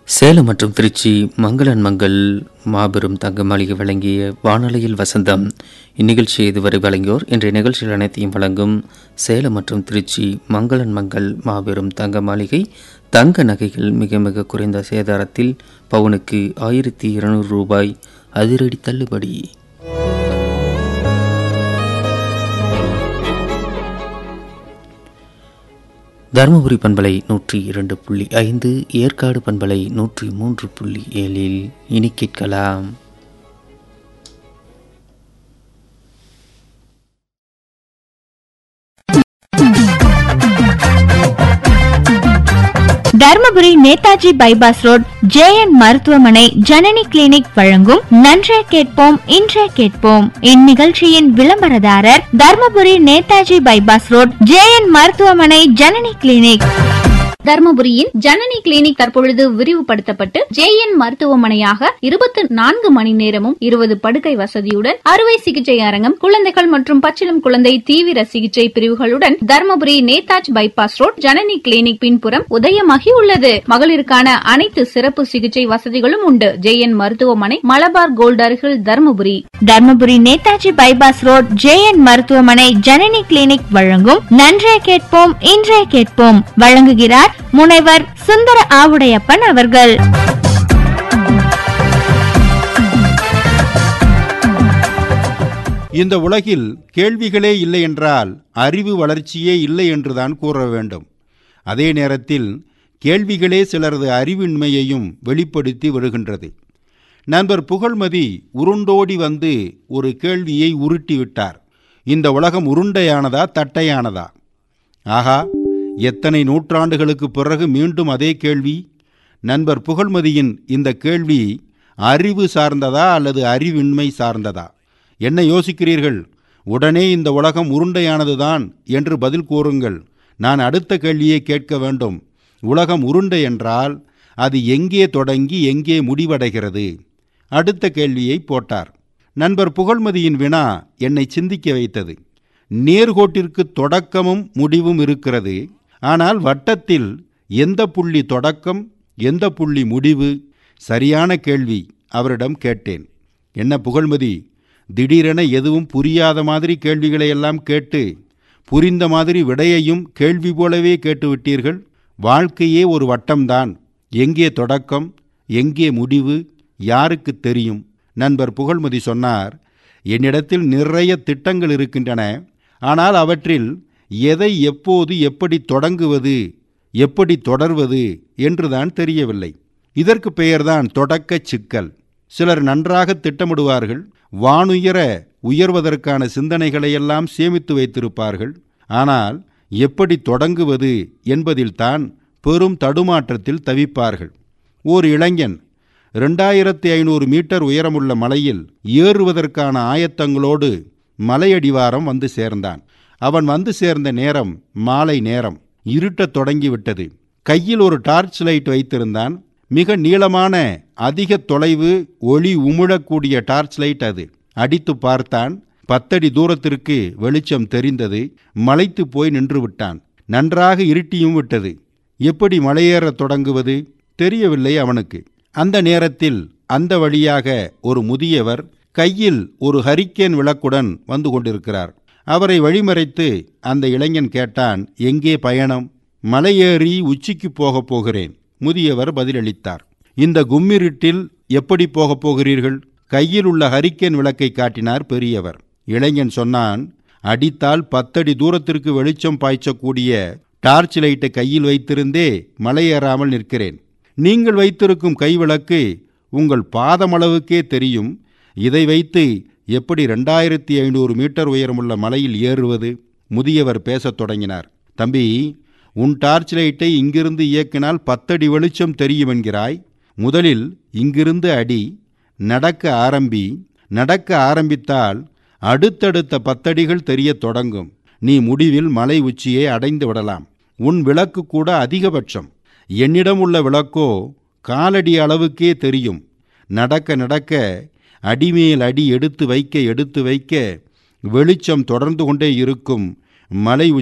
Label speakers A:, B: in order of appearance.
A: சேலம் மற்றும் திருச்சி மங்களன் மங்கள் மாபெரும் தங்க மாளிகை வழங்கிய வானொலியில் வசந்தம் இந்நிகழ்ச்சியை இதுவரை வழங்கியோர் இன்றைய நிகழ்ச்சிகள் அனைத்தையும் வழங்கும் சேலம் மற்றும் திருச்சி மங்களன் மங்கள் மாபெரும் தங்க மாளிகை தங்க நகைகள் மிக மிக குறைந்த சேதாரத்தில் பவுனுக்கு ஆயிரத்தி இருநூறு ரூபாய் அதிரடி தள்ளுபடி தருமபுரி பண்பலை நூற்றி இரண்டு புள்ளி ஐந்து ஏற்காடு பண்பலை நூற்றி மூன்று புள்ளி ஏழில் இனி கேட்கலாம்
B: Dharmapuri Netaji bypass road JN மருத்துவமனை ஜனனி கிளினிக் வழங்கும் நன்றே கேட்போம் இன்றே கேட்போம் இந்நிகழ்ச்சியின் விளம்பரதாரர் Dharmapuri Netaji bypass road JN மருத்துவமனை ஜனனி கிளினிக்
C: தர்மபுரியின் ஜனனி கிளினிக் தற்பொழுது விரிவுபடுத்தப்பட்டு ஜேஎன் மருத்துவமனையாக இருபத்தி நான்கு மணி நேரமும் இருபது படுக்கை வசதியுடன் அறுவை சிகிச்சை அரங்கம் குழந்தைகள் மற்றும் பச்சிளம் குழந்தை தீவிர சிகிச்சை பிரிவுகளுடன் Dharmapuri Netaji bypass road Janani clinic பின்புறம் உதயமாகி உள்ளது மகளிருக்கான அனைத்து சிறப்பு சிகிச்சை வசதிகளும் உண்டு ஜேஎன் மருத்துவமனை மலபார் கோல்ட் அருகில் Dharmapuri
B: Dharmapuri Netaji bypass road JN மருத்துவமனை ஜனனி கிளினிக் வழங்கும் நன்றே கேட்போம் இன்றே கேட்போம் வழங்குகிறார் முனைவர் சுந்தர ஆவுடையப்பன் அவர்கள்
D: இந்த உலகில் கேள்விகளே இல்லை என்றால் அறிவு வளர்ச்சியே இல்லை என்றுதான் கூற வேண்டும் அதே நேரத்தில் கேள்விகளே சிலரது அறிவின்மையையும் வெளிப்படுத்தி வருகின்றது நண்பர் புகழ்மதி உருண்டோடி வந்து ஒரு கேள்வியை உருட்டி விட்டார் இந்த உலகம் உருண்டையானதா தட்டையானதா ஆகா எத்தனை நூற்றாண்டுகளுக்கு பிறகு மீண்டும் அதே கேள்வி நண்பர் புகழ்மதியின் இந்த கேள்வி அறிவு சார்ந்ததா அல்லது அறிவின்மை சார்ந்ததா என்ன யோசிக்கிறீர்கள் உடனே இந்த உலகம் உருண்டையானதுதான் என்று பதில் கூறுங்கள் நான் அடுத்த கேள்வியை கேட்க வேண்டும் உலகம் உருண்டை என்றால் அது எங்கே தொடங்கி எங்கே முடிவடைகிறது அடுத்த கேள்வியை போட்டார் நண்பர் புகழ்மதியின் வினா என்னை சிந்திக்க வைத்தது நேர்கோட்டிற்கு தொடக்கமும் முடிவும் இருக்கிறது ஆனால் வட்டத்தில் எந்த புள்ளி தொடக்கம் எந்த புள்ளி முடிவு சரியான கேள்வி அவரிடம் கேட்டேன் என்ன புகழ்மதி திடீரென எதுவும் புரியாத மாதிரி கேள்விகளை எல்லாம் கேட்டு புரிந்த மாதிரி விடையையும் கேள்வி போலவே கேட்டுவிட்டீர்கள் வாழ்க்கையே ஒரு வட்டம்தான் எங்கே தொடக்கம் எங்கே முடிவு யாருக்கு தெரியும் நண்பர் புகழ்மதி சொன்னார் என்னிடத்தில் நிறைய திட்டங்கள் இருக்கின்றன ஆனால் அவற்றில் எதை எப்போது எப்படி தொடங்குவது எப்படி தொடர்வது என்றுதான் தெரியவில்லை இதற்கு பெயர்தான் தொடக்கச் சிக்கல் சிலர் நன்றாக திட்டமிடுவார்கள் வானுயர உயர்வதற்கான சிந்தனைகளையெல்லாம் சேமித்து வைத்திருப்பார்கள் ஆனால் எப்படி தொடங்குவது என்பதில்தான் பெரும் தடுமாற்றத்தில் தவிப்பார்கள் ஓர் இளைஞன் ரெண்டாயிரத்தி ஐநூறு மீட்டர் உயரமுள்ள மலையில் ஏறுவதற்கான ஆயத்தங்களோடு மலையடிவாரம் வந்து சேர்ந்தான் அவன் வந்து சேர்ந்த நேரம் மாலை நேரம் இருட்டத் தொடங்கிவிட்டது கையில் ஒரு டார்ச் லைட் வைத்திருந்தான் மிக நீளமான அதிக தொலைவு ஒளி உமிழக்கூடிய டார்ச் லைட் அது அடித்து பார்த்தான் பத்தடி தூரத்திற்கு வெளிச்சம் தெரிந்தது மலைத்து போய் நின்று விட்டான் நன்றாக இருட்டியும் விட்டது எப்படி மலையேறத் தொடங்குவது தெரியவில்லை அவனுக்கு அந்த நேரத்தில் அந்த வழியாக ஒரு முதியவர் கையில் ஒரு ஹரிக்கேன் விளக்குடன் வந்து கொண்டிருக்கிறார் அவரை வழிமறைத்து அந்த இளைஞன் கேட்டான் எங்கே பயணம் மலையேறி உச்சிக்கு போகப் போகிறேன் முதியவர் பதிலளித்தார் இந்த கும்மிருட்டில் எப்படி போகப் போகிறீர்கள் கையில் உள்ள ஹரிக்கேன் விளக்கை காட்டினார் பெரியவர் இளைஞன் சொன்னான் அடித்தால் பத்தடி தூரத்திற்கு வெளிச்சம் பாய்ச்சக்கூடிய டார்ச் லைட்டை கையில் வைத்திருந்தே மலையேறாமல் நிற்கிறேன் நீங்கள் வைத்திருக்கும் கைவிளக்கு உங்கள் பாதமளவுக்கே தெரியும் இதை வைத்து எப்படி ரெண்டாயிரத்தி ஐநூறு மீட்டர் உயரமுள்ள மலையில் ஏறுவது முதியவர் பேசத் தொடங்கினார் தம்பி உன் டார்ச் லைட்டை இங்கிருந்து இயக்கினால் பத்தடி வெளிச்சம் தெரியும் என்கிறாய் முதலில் இங்கிருந்து அடி நடக்க ஆரம்பி நடக்க ஆரம்பித்தால் அடுத்தடுத்த பத்தடிகள் தெரியத் தொடங்கும் நீ முடிவில் மலை உச்சியை அடைந்து விடலாம் உன் விளக்கு கூட அதிகபட்சம் என்னிடம் உள்ள விளக்கோ காலடி அளவுக்கே தெரியும் நடக்க நடக்க அடிமேல் அடி எடுத்து வைக்க எடுத்து வைக்க வெளிச்சம் தொடர்ந்து கொண்டே இருக்கும் மலை